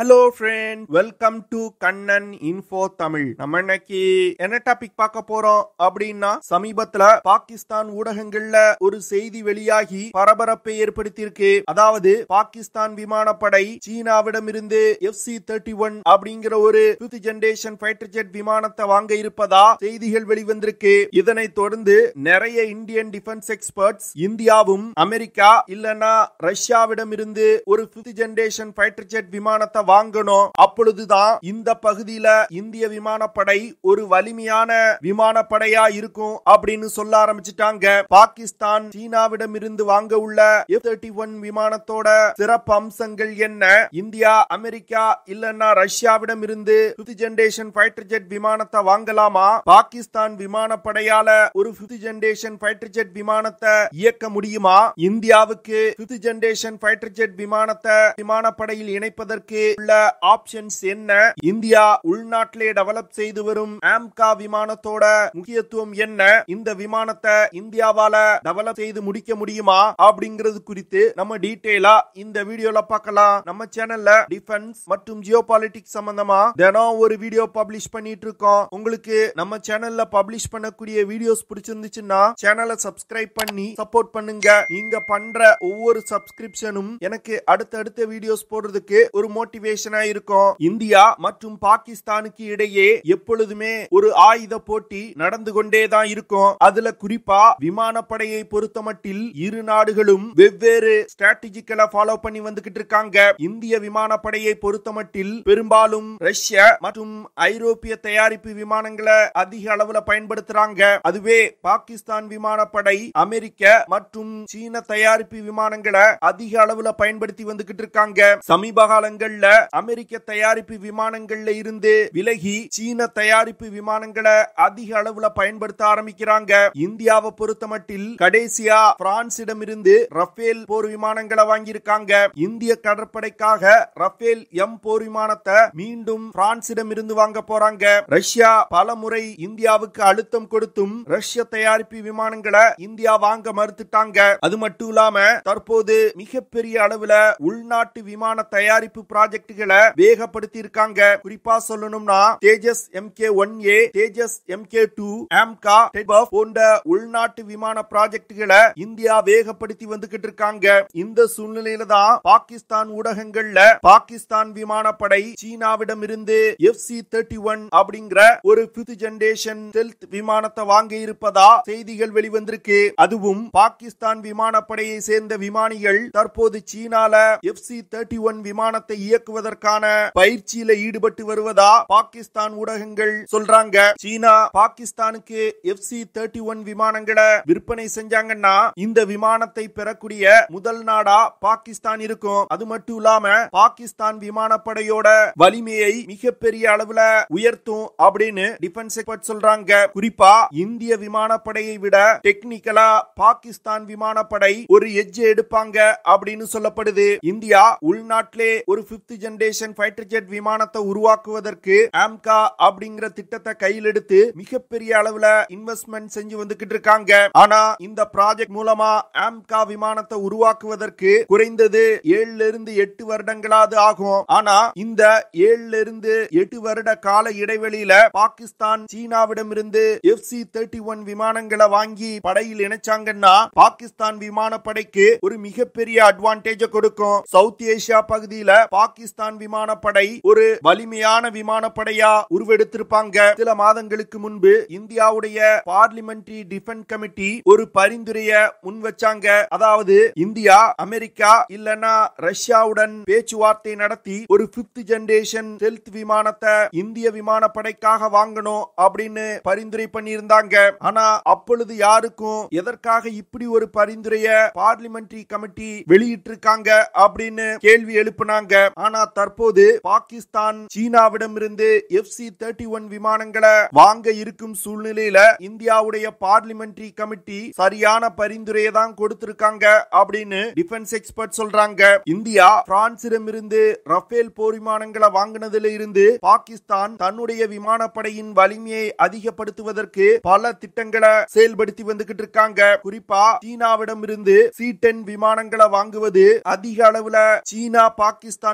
hello friend welcome to Kannan info Tamil நம்ம இன்னைக்கு என்ன டாபிக் பார்க்க போறோம் அப்படின்னா சமீபத்துல பாகிஸ்தான் ஊடகங்கள்ல ஒரு செய்தி வெளியாகி பரபரப்பை ஏற்படுத்தியிருக்கு அதாவது பாகிஸ்தான் விமானப்படை சீனாவிடமிருந்து எஃப் சி தேர்ட்டி ஒன் அப்படிங்கிற ஒரு பிப்த் ஜெனரேஷன் ஃபைட்டர் ஜெட் விமானத்தை வாங்க இருப்பதா செய்திகள் வெளிவந்திருக்கு இதனைத் தொடர்ந்து நிறைய இந்தியன் டிஃபென்ஸ் எக்ஸ்பர்ட்ஸ் இந்தியாவும் அமெரிக்கா இல்லனா ரஷ்யாவிடமிருந்து ஒரு பிப்த் ஜெனரேஷன் ஃபைட்டர் ஜெட் விமானத்தை வாங்கணும் அப்பொழுதுதான் இந்த பகுதியில இந்திய விமானப்படை ஒரு வலிமையான விமானப்படையா இருக்கும் அப்படின்னு சொல்ல ஆரம்பிச்சிட்டாங்க பாகிஸ்தான் சீனாவிடம் இருந்து வாங்க உள்ள எஃப் தேர்ட்டி ஒன் விமானத்தோட சிறப்பு அம்சங்கள் என்ன இந்தியா அமெரிக்கா இல்லன்னா ரஷ்யாவிடம் இருந்து பிப்த் ஜெனரேஷன் ஃபைட்டர் ஜெட் விமானத்தை வாங்கலாமா பாகிஸ்தான் விமானப்படையால ஒரு பிப்த் ஜெனரேஷன் ஃபைட்டர் ஜெட் விமானத்தை இயக்க முடியுமா இந்தியாவுக்கு பிப்த் ஜெனரேஷன் ஃபைட்டர் ஜெட் விமானத்தை விமானப்படையில் இணைப்பதற்கு உள்ள ஆப்ஷன்ஸ் என்ன இந்தியா உள்நாட்டிலே டெவலப் செய்து வரும் ஆம்கா விமானத்தோட முக்கியத்துவம் என்ன இந்த விமானத்தை இந்தியாவால டெவலப் செய்து முடிக்க முடியுமா அப்படிங்கிறது குறித்து நம்ம டீடைலா இந்த வீடியோல பார்க்கலாம் நம்ம சேனல்ல டிஃபென்ஸ் மற்றும் ஜியோ பாலிட்டிக்ஸ் சம்பந்தமா தினம் ஒரு வீடியோ பப்ளிஷ் பண்ணிட்டு இருக்கோம் உங்களுக்கு நம்ம சேனல்ல பப்ளிஷ் பண்ணக்கூடிய வீடியோஸ் பிடிச்சிருந்துச்சுன்னா சேனலை சப்ஸ்கிரைப் பண்ணி சப்போர்ட் பண்ணுங்க நீங்க பண்ற ஒவ்வொரு சப்ஸ்கிரிப்ஷனும் எனக்கு அடுத்தடுத்த வீடியோஸ் போடுறதுக்கு ஒரு மோட்டிவேஷனா இருக்கும் இந்தியா மற்றும் பாகிஸ்தானுக்கு இடையே எப்பொழுதுமே ஒரு ஆயுத போட்டி நடந்து கொண்டே தான் இருக்கும் அதுல குறிப்பா விமானப்படையை பொறுத்தமட்டில் இரு நாடுகளும் வெவ்வேறு ஸ்ட்ராட்டஜிக்கலை ஃபாலோ பண்ணி வந்துகிட்டு இருக்காங்க இந்திய விமானப்படையை பொறுத்தமட்டில் பெரும்பாலும் ரஷ்ய மற்றும் ஐரோப்பிய தயாரிப்பு விமானங்களை அதிக அளவுல பயன்படுத்துறாங்க அதுவே பாகிஸ்தான் விமானப்படை அமெரிக்க மற்றும் சீன தயாரிப்பு விமானங்களை அதிக அளவுல பயன்படுத்தி வந்துகிட்டு இருக்காங்க சமீப காலங்கள்ல அமெரிக்க தயாரிப்பு விமானங்கள்ல இருந்து விலகி சீன தயாரிப்பு விமானங்களை அதிக அளவுல பயன்படுத்த ஆரம்பிக்கிறாங்க இந்தியாவை பொறுத்தமட்டில் கடைசியா பிரான்சிடம் இருந்து ரஃபேல் போர் விமானங்களை வாங்கியிருக்காங்க இந்திய கடற்படைக்காக ரஃபேல் எம் போர் விமானத்தை மீண்டும் பிரான்சிடம் இருந்து வாங்க போறாங்க ரஷ்யா பல முறை இந்தியாவுக்கு அழுத்தம் கொடுத்தும் ரஷ்ய தயாரிப்பு விமானங்களை இந்தியா வாங்க மறுத்துட்டாங்க அது மட்டும் இல்லாம தற்போது மிகப்பெரிய அளவுல உள்நாட்டு விமான தயாரிப்பு ப்ராஜெக்டுகளை வேகப்படுத்தி இருக்காங்க குறிப்பா சொல்லணும்னா Tejas M K one A Tejas M K two AMCA TEDBF போன்ற உள்நாட்டு விமான ப்ராஜெக்டுகளை இந்தியா வேகப்படுத்தி வந்துகிட்டு இருக்காங்க இந்த சூழ்நிலையில தான் பாகிஸ்தான் ஊடகங்கள்ல பாகிஸ்தான் விமானப்படை சீனாவிடம் இருந்து எஃப் சி தேர்ட்டி ஒன் அப்படிங்கிற ஒரு பிப்த் ஜெனரேஷன் ஸ்டெல்த் விமானத்தை வாங்க இருப்பதா செய்திகள் வெளிவந்திருக்கு அதுவும் பாகிஸ்தான் விமானப்படையை சேர்ந்த விமானிகள் தற்போது சீனால எஃப் சி தேர்ட்டி ஒன் விமானத்தை இயக்குவதற்கான பயிற்சியில ஈடுபட்டு வருவதா பாகிஸ்தான் ஊடகங்கள் சொல்றாங்க சீனா பாகிஸ்தானுக்கு எஃப் சி தேர்ட்டி ஒன் விமானங்களை விற்பனை செஞ்சாங்கன்னா இந்த விமானத்தை பெறக்கூடிய முதல் நாடா பாகிஸ்தான் இருக்கும் அது மட்டும் இல்லாம பாகிஸ்தான் விமானப்படையோட வலிமையை மிகப்பெரிய அளவுல உயர்த்தும் அப்படின்னு டிஃபென்ஸ் எக்ஸ்பர்ட் சொல்றாங்க குறிப்பா இந்திய விமானப்படையை விட டெக்னிக்கலா பாகிஸ்தான் விமானப்படை ஒரு எஜ்ஜை எடுப்பாங்க அப்படின்னு சொல்லப்படுது இந்தியா உள்நாட்டிலே ஒரு பிப்த் ஜெனரேஷன் ஃபைட்டர் ஜெட் விமானத்தை உருவாக்குவதற்கு ஆம்கா அப்படிங்கிற திட்டத்தை கையில் எடுத்து மிகப்பெரிய அளவுல இன்வெஸ்ட்மெண்ட் செஞ்சு வந்துகிட்டு இருக்காங்க ஆனா இந்த ப்ராஜெக்ட் மூலமா ஆம்கா விமானத்தை உருவாக்குவதற்கு குறைந்தது ஏழுல இருந்து எட்டு வருடங்களாவது ஆகும் ஆனா இந்த ஏழுல இருந்து எட்டு வருட கால இடைவெளியில பாகிஸ்தான் சீனாவிடம் இருந்து எஃப் சி தேர்ட்டி ஒன் விமானங்களை வாங்கி படையில் இணைச்சாங்கன்னா பாகிஸ்தான் விமானப்படைக்கு ஒரு மிகப்பெரிய அட்வான்டேஜ் கொடுக்கும் சவுத் ஏசியா பகுதியில பாகிஸ்தான் விமானப்படை ஒரு வலிமையான விமானப்படையா உருவெடுத்திருப்பாங்க சில மாதங்களுக்கு முன்பு இந்தியாவுடைய பார்லிமெண்டரி டிஃபென்ஸ் கமிட்டி ஒரு பரிந்துரைய முன் வச்சாங்க அதாவது இந்தியா அமெரிக்கா இல்லனா ரஷ்யாவுடன் பேச்சுவார்த்தை நடத்தி ஒரு பிப்த் ஜெனரேஷன் ஹெல்த் விமானத்தை இந்திய விமானப்படைக்காக வாங்கணும் அப்படின்னு பரிந்துரை பண்ணியிருந்தாங்க ஆனா அப்பொழுது யாருக்கும் எதற்காக இப்படி ஒரு பரிந்துரைய பார்லிமெண்டரி கமிட்டி வெளியிட்டிருக்காங்க அப்படின்னு கேள்வி எழுப்பினாங்க ஆனா தற்போது பாகிஸ்தான் சீனாவிடம் இருந்து எஃப் சி தேர்ட்டி ஒன் விமானங்களை வாங்க இருக்கும் சூழ்நிலையில இந்தியாவுடைய பார்லிமெண்டரி கமிட்டி சரியான பரிந்துரையை தான் கொடுத்திருக்காங்க அப்படின்னு டிஃபென்ஸ் எக்ஸ்பர்ட் சொல்றாங்க இந்தியா பிரான்சிடம் இருந்து ரஃபேல் போர் விமானங்களை வாங்கினதுல இருந்து பாகிஸ்தான் தன்னுடைய விமானப்படையின் வலிமையை அதிகப்படுத்துவதற்கு பல திட்டங்களை செயல்படுத்தி வந்துகிட்டு இருக்காங்க குறிப்பா சீனாவிடம் இருந்து சி டென் விமானங்களை வாங்குவது அதிக அளவுல சீனா பாகிஸ்தான் கூட்டு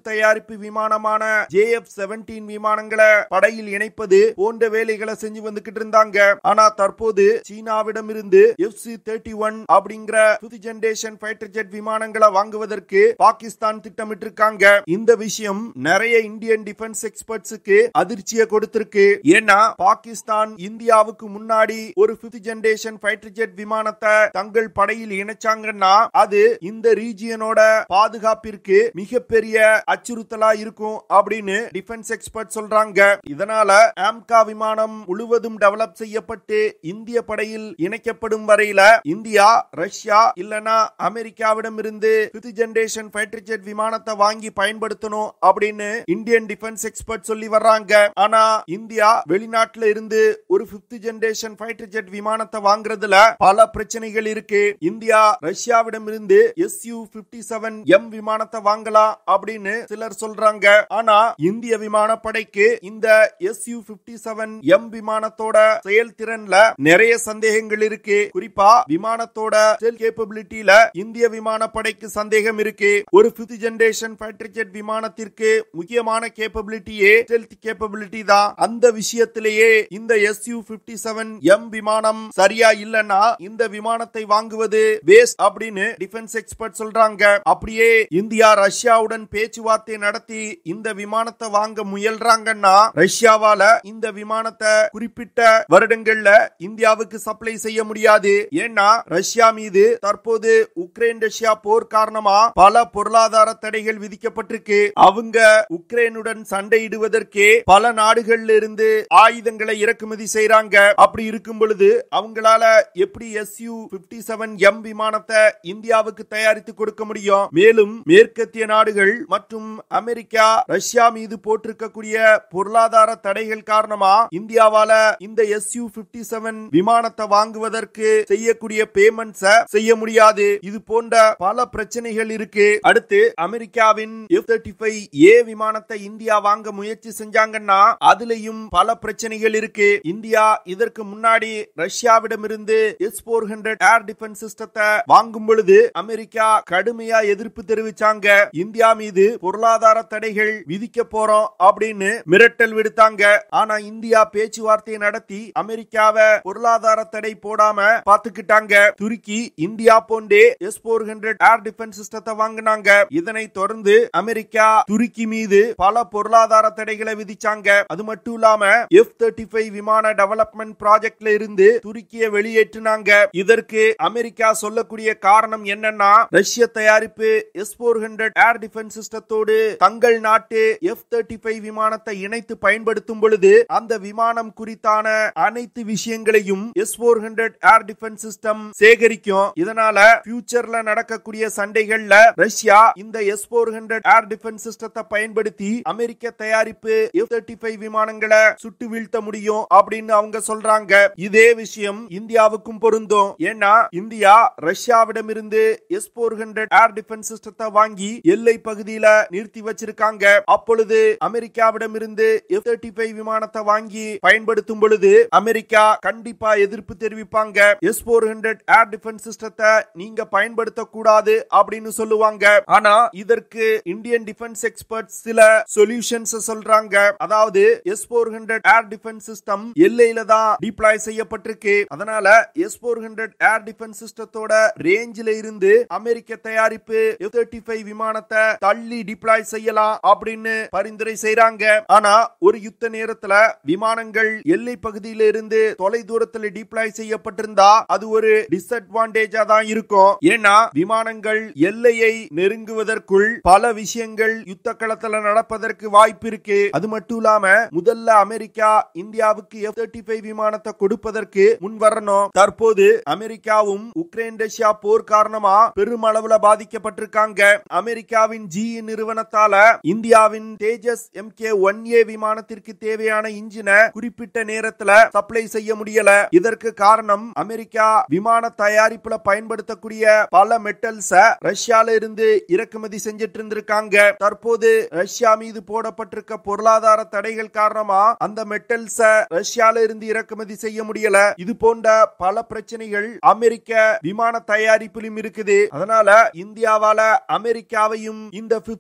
தயாரிப்பு விமானமான ஜே எஃப் செவன்டீன் விமானங்களை படையில் இணைப்பது போன்ற வேலைகளை செஞ்சு வந்துகிட்டு இருந்தாங்க ஆனா தற்போது சீனாவிடம் இருந்து எஃப் சி தேர்ட்டி ஒன் அப்படிங்கிற புது ஜெனரேஷன் ஃபைட்டர் ஜெட் விமானங்களை வாங்குவதற்கு பாகிஸ்தான் திட்டமிட்டு இருக்காங்க இந்த விஷயம் நிறைய இந்தியன் டிஃபென்ஸ் எக்ஸ்பர்ட்ஸுக்கு அதிர்ச்சியை கொடுத்திருக்கு ஏன்னா பாகிஸ்தான் இந்தியாவுக்கு முன்னாடி ஒரு பிப்த் ஜெனரேஷன் ஃபைட்டர் ஜெட் விமானத்தை தங்கள் படையில் இணைச்சாங்கன்னா அது இந்த ரீஜியனோட பாதுகாப்பிற்கு மிகப்பெரிய அச்சுறுத்தலா இருக்கும் அப்படின்னு டிஃபென்ஸ் எக்ஸ்பர்ட் சொல்றாங்க இதனால ஆம்கா விமானம் முழுவதும் டெவலப் செய்யப்பட்டு இந்திய படையில் இணைக்கப்படும் வரையில இந்தியா ரஷ்யா இல்லனா அமெரிக்காவிடம் இருந்து பிப்த் ஜெனரேஷன் ஃபைட்டர் ஜெட் விமானத்தை வாங்கி பயன்படுத்தணும் அப்படின்னு இந்தியன் டிஃபென்ஸ் எக்ஸ்பர்ட் சொல்லி வர்றாங்க ஆனா இந்தியா வெளிநாட்டுல இருந்து ஒரு பிப்த் ஜெனரேஷன் ஃபைட்டர் ஜெட் விமானத்தை வாங்குறதுல பல பிரச்சனைகள் இருக்கு இந்தியா ரஷ்யாவிடம் இருந்து S U fifty seven M விமானத்தை வாங்கலாம் அப்படின்னு சிலர் சொல்றாங்க ஆனா இந்திய விமானப்படைக்கு இந்த S U fifty seven M விமானத்தோட செயல்திறன்ல நிறைய சந்தேகங்கள் இருக்கு குறிப்பா விமானத்தோட செல் கேப்பபிலிட்டியில இந்திய விமானப்படைக்கு சந்தேகம் இருக்கு ஒரு பிப்த் ஜெனரேஷன் ஃபைட்டர் ஜெட் விமானத்திற்கு முக்கியமான கேப்பபிலிட்டியே ஸ்டெல்த் கேப்பபிலிட்டி தான் அந்த விஷயத்திலேயே இந்த S U fifty seven M விமானம் சரியா இல்லனா இந்த விமானத்தை வாங்குவது வேஸ்ட் அப்படின்னு டிஃபென்ஸ் எக்ஸ்பர்ட் சொல்றாங்க அப்படியே இந்தியா ரஷ்யாவுடன் பேச்சுவார்த்தை நடத்தி இந்த விமானத்தை வாங்க முயல்றாங்கன்னா ரஷ்யாவால இந்த விமானத்தை குறிப்பிட்ட வருடங்கள்ல இந்தியாவுக்கு சப்ளை செய்ய முடியாது ஏன்னா ரஷ்யா மீது தற்போது உக்ரைன் ரஷ்யா போர் காரணமா பல பொருளாதார தடைகள் விதிக்கப்பட்டிருக்கு அவங்க உக்ரைனுடன் சண்டையிடுவதற்கே பல நாடுகள்ல இருந்து ஆயுதங்களை இறக்குமதி செய்றாங்க அப்படி இருக்கும் பொழுது அவங்களால எப்படி S U fifty seven M விமானத்தை இந்தியாவுக்கு தயாரித்து கொடுக்க முடியும் மேலும் மேற்கத்திய நாடுகள் மற்றும் அமெரிக்கா ரஷ்யா மீது போட்டிருக்கக்கூடிய பொருளாதார தடைகள் காரணமா இந்தியாவால இந்த எஸ் யூ பிப்டி செவன் விமானத்தை வாங்குவதற்கு செய்யக்கூடிய பேமெண்ட்ஸ செய்ய முடியாது இது போன்ற பல பிரச்சனைகள் இருக்கு அடுத்து அமெரிக்காவின் எஃப் தேர்ட்டி ஃபைவ் ஏ விமானத்தை இந்தியா வாங்க முயற்சி செஞ்சாங்கன்னா அதுலயும் பல பிரச்சனைகள் இருக்கு இந்தியா இதற்கு முன்னாடி ரஷ்யாவிடமிருந்து S four hundred air defence சிஸ்டத்தை வாங்கும் பொழுது அமெரிக்கா கடுமையா எதிர்ப்பு தெரிவிச்சாங்க இந்தியா மீது பொருளாதார தடைகள் விதிக்க போறோம் அப்படின்னு மிரட்டல் விடுத்தாங்க ஆனா இந்தியா பேச்சுவார்த்தை நடத்தி அமெரிக்காவை பொருளாதார தடை போடாம பாத்துக்கிட்டாங்க துருக்கி இந்தியா போன்றே S four hundred air defence சிஸ்டத்தை வாங்கினாங்க இதனை தொடர்ந்து அமெரிக்கா துருக்கி மீது பல பொருளாதார தடைகளை விதிச்சாங்க அது மட்டும் இல்லாம எஃப் தேர்ட்டி ஃபைவ் விமான டெவலப்மெண்ட் ப்ராஜெக்ட்ல இருந்து துருக்கியை வெளியேற்றினாங்க இதற்கு அமெரிக்கா சொல்லக்கூடிய காரணம் என்னன்னா ரஷ்ய தயாரிப்பு S four hundred air defence சிஸ்டத்தோடு தங்கள் நாட்டு எஃப் தேர்ட்டி ஃபைவ் விமானத்தை இணைத்து பயன்படுத்தும் பொழுது அந்த விமானம் குறித்தான அனைத்து விஷயங்களையும் S four hundred air defence system சேகரிக்கும் இதனால ஃபியூச்சர்ல நடக்கக்கூடிய சண்டைகள்ல ரஷ்யா இந்த S four hundred air defence சிஸ்டத்தை பயன்படுத்தி அமெரிக்க தயாரிப்பு எஃப் தேர்ட்டி ஃபைவ் விமானங்களை சுட்டு வீழ்த்த முடியும் அப்படின்னு அவங்க சொல்றாங்க இதே விஷயம் இந்தியாவுக்கும் பொருந்தும் ஏன்னா இந்தியா ரஷ்யாவிடமிருந்து S four hundred air defence சிஸ்டத்தை வாங்கி எல்லை பகுதியில நிறுத்தி வச்சிருக்காங்க அப்பொழுது அமெரிக்காவிடமிருந்து எஃப் தேர்ட்டி ஃபைவ் விமானத்தை வாங்கி பயன்படுத்தும் பொழுது அமெரிக்கா கண்டிப்பா எதிர்ப்பு தெரிவிப்பாங்க S four hundred air defence சிஸ்டத்தை நீங்க பயன்படுத்த கூடாது அப்படின்னு சொல்லுவாங்க ஆனா இதற்கு இந்தியன் டிஃபென்ஸ் எக்ஸ்பர்ட் சில சொல்யூஷன்ஸ் சொல்றாங்க அதாவது S four hundred air defence system எல்லையில தான் டிப்ளாய் செய்யப்பட்டிருக்கு அதனால S four hundred air defence சிஸ்டத்தோட ரேஞ்சில இருந்து அமெரிக்க தயாரிப்பு எஃப் தேர்ட்டி ஃபைவ் விமானத்தை தள்ளி டிப்ளாய் செய்யலாம் அப்படின்னு பரிந்துரை செய்யறாங்க ஆனா ஒரு யுத்த நேரத்துல விமானங்கள் எல்லை பகுதியில இருந்து தொலை தூரத்துல டிப்ளாய் செய்யப்பட்டிருந்தா அது ஒரு டிஸ்அட்வான்டேஜா தான் இருக்கும் ஏன்னா விமானங்கள் எல்லையை நெருங்குவதற்குள் பல விஷயங்கள் யுத்த களத்துல நடப்பதற்கு வாய்ப்பு இருக்கு அது மட்டும் இல்லாம முதல்ல அமெரிக்கா இந்தியாவுக்கு எஃப் தேர்ட்டி ஃபைவ் விமானத்தை கொடுப்பதற்கு முன் வரணும் தற்போது அமெரிக்காவும் உக்ரைன் ரஷ்யா போர் காரணமா பெருமளவுல பாதிக்கப்பட்டிருக்காங்க அமெரிக்காவின் ஜி நிறுவனத்தால இந்தியாவின் Tejas M K one A விமானத்திற்கு தேவையான இன்ஜினை குறிப்பிட்ட நேரத்துல சப்ளை செய்ய முடியல இதற்கு காரணம் அமெரிக்கா விமான தயாரிப்புல பயன்படுத்தக்கூடிய பல மெட்டல்ஸ ரஷ்யால இருந்து இறக்குமதி செஞ்சிட்டு இருந்திருக்காங்க தற்போது ரஷ்யா மீது போடப்பட்டிருக்க பொருளாதார தடைகள் காரணமா அந்த மெட்டல்ஸ ரஷ்யால இருந்து இறக்குமதி செய்ய முடியல இது போன்ற பல பிரச்சனைகள் அமெரிக்க விமான தயாரிப்பிலும் இருக்குது அதனால இந்தியாவால அமெரிக்காவையும் இந்த fifth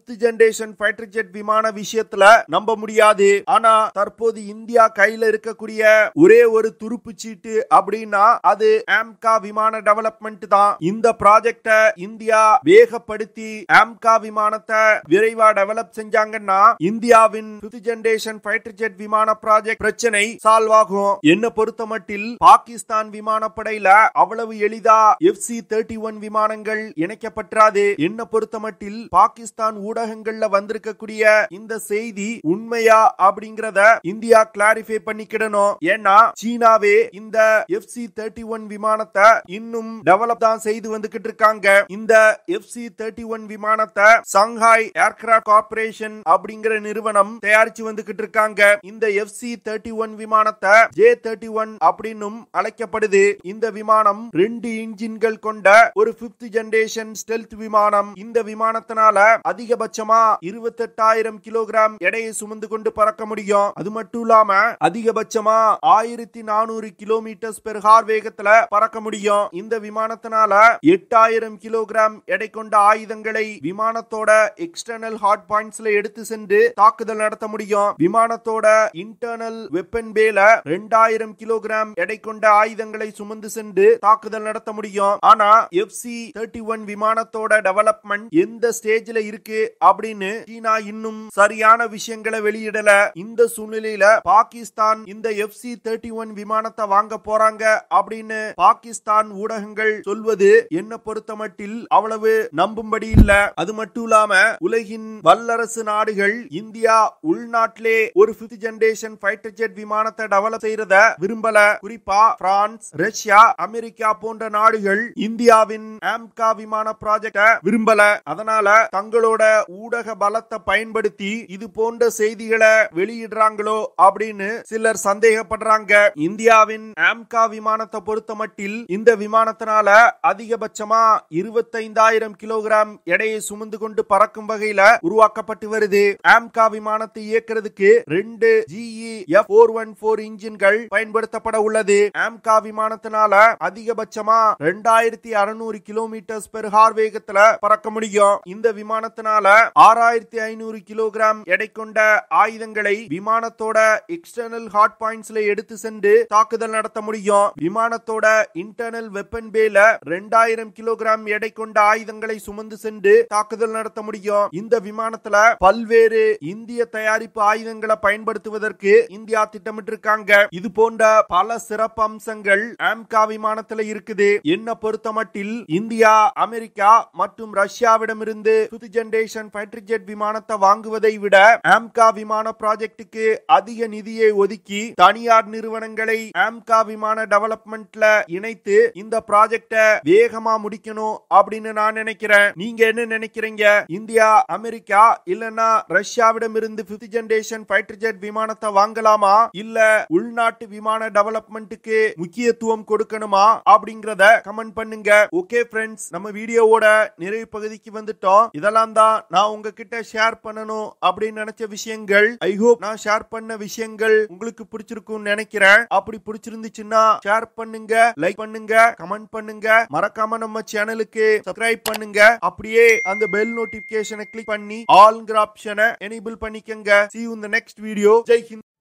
fifth generation fighter jet விமான விஷயத்துல நம்ப முடியாது ஆனா தற்போது இந்தியா கையில இருக்கக்கூடிய ஒரே ஒரு துருப்பு சீட்டு அப்படின்னா அது ஆம்கா விமான டெவலப்மெண்ட் தான் இந்த ப்ராஜெக்ட இந்தியா வேகப்படுத்தி ஆம்கா விமானத்தை விரைவா டெவலப் செஞ்சாங்கன்னா இந்தியாவின் பிப்த் ஜெனரேஷன் ஃபைட்டர் ஜெட் விமான ப்ராஜெக்ட் பிரச்சனை சால்வ் ஆகும் என்ன பொறுத்த மட்டில் பாகிஸ்தான் விமானப்படையில அவ்வளவு எளிதா எஃப் சி தேர்ட்டி ஒன் விமானங்கள் இணைக்கப்பட்டாது என்ன பொறுத்த மட்டில் பாகிஸ்தான் ஊடகங்கள்ல வந்திருக்கக்கூடிய இந்த செய்தி உண்மையா அப்படிங்கறத இந்தியா கிளாரிஃபை பண்ணிக்கிடணும் ஏன்னா சீனாவே இந்த எஃப் சி தேர்ட்டி ஒன் விமானத்தை இன்னும் டெவலப் தான் செய்து வந்துகிட்டு இருக்காங்க இந்த எஃப் சி தேர்ட்டி ஒன் விமானத்தை சங்காய் ஏர்கிராப்ட் கார்பரேஷன் அப்படிங்கிற நிறுவனம் தயாரிச்சு வந்துகிட்டு இருக்காங்க இந்த எஃப் சி தேர்ட்டி ஒன் விமானத்தை ஜே தேர்ட்டி ஒன் அப்படின்னும் அழைக்கப்படுது இந்த விமானம் ரெண்டு இன்ஜின்கள் கொண்ட ஒரு பிப்த் ஜெனரேஷன் ஸ்டெல்த் விமானம் இந்த விமானத்தினால அதிகபட்சமா இருபத்தெட்டாயிரம் கிலோகிராம் எடையை சுமந்து கொண்டு பறக்க முடியும் அது மட்டும் இல்லாம அதிகபட்சமா ஆயிரத்தி நானூறு கிலோமீட்டர் பெர் ஹார் வேகத்துல பறக்க முடியும் இந்த விமானத்தினால எட்டாயிரம் கிலோகிராம் எடை கொண்ட ஆயுதங்களை விமானத்தோட எக்ஸ்டர்னல் ஹாட் பாயிண்ட்ஸ்ல எடுத்து சென்று தாக்குதல் நடத்த முடியும் விமானத்தோட இன்டர்னல் வெப்பன் பேல ரெண்டாயிரம் கிலோகிராம் எடை கொண்ட ஆயுதங்களை சுமந்து சென்று தாக்குதல் நடத்த முடியும் ஆனா எஃப் சி தேர்ட்டி ஒன் விமானத்தோட டெவலப்மெண்ட் எந்த ஸ்டேஜ்ல இருக்கு அப்படின்னு சீனா இன்னும் சரியான விஷயங்களை வெளியிடல இந்த சூழ்நிலையில பாகிஸ்தான் இந்த எஃப் சி தேர்ட்டி ஒன் விமானத்தை வாங்க போறாங்க அப்படின்னு பாகிஸ்தான் ஊடகங்கள் சொல்வது என்ன பொறுத்த மட்டில் அவ்வளவு நம்பும்படி இல்ல அது மட்டும் இல்லாம உலகின் வல்லரசு நாடுகள் இந்தியா உள்நாட்டிலே ஒரு பிப்த் ஜெனரேஷன் ஃபைட்டர் ஜெட் விமானத்தை டெவலப் செய்யறத விரும்பல குறிப்பா பிரான்ஸ் ரஷ்யா அமெரிக்கா போன்ற நாடுகள் இந்தியாவின் ஆம்கா விமான ப்ராஜெக்ட விரும்பல அதனால தங்களோட ஊடக பலத்தை பயன்படுத்தி இது போன்ற செய்திகளை வெளியிடுறாங்களோ அப்படின்னு சிலர் சந்தேகப்படுறாங்க இந்தியாவின் ஆம்கா விமானத்தை பொறுத்த மட்டில் இந்த விமானத்தினால அதிகபட்சமா இருபத்தைந்தாயிரம் கிலோகிராம் எடையை சுமந்து கொண்டு பறக்கும் வகையில உருவாக்கப்பட்டு வருது ஆம்கா விமானத்தை இயக்குறதுக்கு ரெண்டு GE F four one four இன்ஜின்கள் பயன்படுத்தப்பட உள்ளது ஆம்கா விமானத்தினால அதிகபட்சமா ரெண்டாயிரத்தி அறுநூறு கிலோமீட்டர் பெர் ஹார் வேகத்துல பறக்க முடியும் இந்த விமானத்தினால ஆறாயிரத்தி ஐநூறு கிலோகிராம் எடை கொண்ட ஆயுதங்களை விமானத்தோட எக்ஸ்டர்னல் ஹாட் பாயிண்ட்ஸ்ல எடுத்து சென்று தாக்குதல் நடத்த முடியும் விமானத்தோட இன்டர்னல் வெப்பன் பேல ரெண்டாயிரம் கிலோகிராம் எடை கொண்ட ஆயுதங்களை சுமந்து சென்று தாக்குதல் நடத்த முடியும் இந்த விமானத்துல பல்வேறு இந்திய தயாரிப்பு ஆயுதங்களை பயன்படுத்துவதற்கு இந்தியா திட்டமிட்டிருக்காங்க இது போன்ற பல சிறப்பு அம்சங்கள் ஆம்கா விமானத்துல இருக்குது என்ன பொறுத்த மட்டில் இந்தியா அமெரிக்கா மற்றும் ரஷ்யாவிடமிருந்து புது ஜெனரேஷன் ஃபைட்டர் ஜெட் விமானத்தை வாங்குவதை விட ஆம்கா விமான ப்ராஜெக்டுக்கு அதிக நிதியை ஒதுக்கி தனியார் நிறுவனங்களை ஆம்கா விமான டெவலப்மெண்ட்ல இணைத்து இந்த ப்ராஜெக்ட வேகமா முடிக்கணும் அப்படின்னு நான் நினைக்கிறேன் நீங்க என்ன நினைக்கிறீங்க இந்தியா அமெரிக்கா இல்லனா ரஷ்யாவிடம் இருந்து பிப்த் ஜெனரேஷன் ஃபைட்டர் ஜெட் விமானத்தை வாங்கலாமா இல்ல உள்நாட்டு விமான டெவலப்மெண்ட்டுக்கு முக்கியத்துவம் கொடுக்கணுமா அப்படிங்கறத கமெண்ட் பண்ணுங்க ஓகே ஃப்ரெண்ட்ஸ் நம்ம வீடியோவோட நிறைவு பகுதிக்கு வந்துட்டோம் இதெல்லாம் தான் நான் உங்ககிட்ட ஷேர் பண்ணணும் அப்படின்னு நினைச்ச விஷயங்கள் ஐ ஹோப் நான் ஷேர் பண்ண விஷயங்கள் உங்களுக்கு பிடிச்சிருக்கும்னு நினைக்கிறேன் அப்படி பிடிச்சிருந்துச்சுன்னா ஷேர் பண்ணுங்க லைக் பண்ணுங்க கமெண்ட் பண்ணுங்க மறக்காம நம்ம சேனலுக்கு சப்ஸ்கிரைப் பண்ணுங்க அப்படியே அந்த பெல் நோட்டிபிகேஷனை கிளிக் பண்ணி ஆல்ங்கிற ஆப்ஷனை எனேபிள் பண்ணிக்கங்க see you in the next video Jai Hind